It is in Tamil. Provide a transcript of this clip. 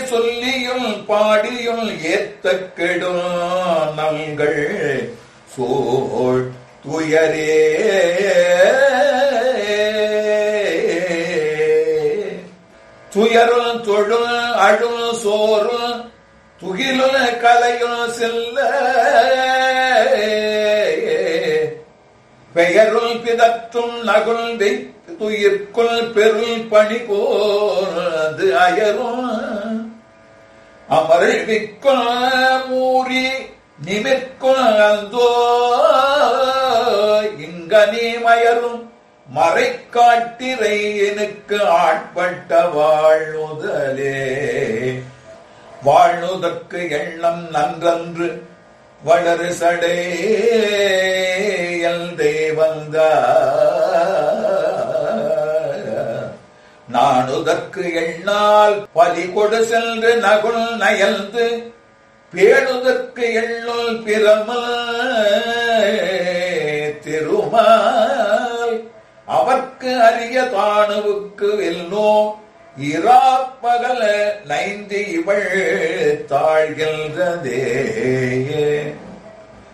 சொல்லியுள் பாடியுள் ஏத்த கெடும் நங்கள் சோழ் துயரே துயருள் தொழுள் அழுள் சோறுள் துகிலுள் கலையுள் செல்ல பெயருள் பிதற்றும் நகுள் துயிர்க்குள் பெருள் பணி கோது அயரும் அமர்விக்குள் மூறி நிமிர்க்குள் அந்தோ இங்கனே மயரும் மறைக்காட்டிரை எனக்கு ஆட்பட்ட வாழ்நுதலே வாழ்நுதற்கு எண்ணம் நன்றன்று வளரு சடையல் தேவந்த நானுதற்கு எண்ணால் பலி கொடு சென்று நகுல் நயல்ந்து பேணுதற்கு எண்ணுள் பிரமல் திருமால் அவர்க்கு அரிய தானுவுக்கு வெல்லோ இராப்பகல நைந்து இவள் தாழ்கின்றதே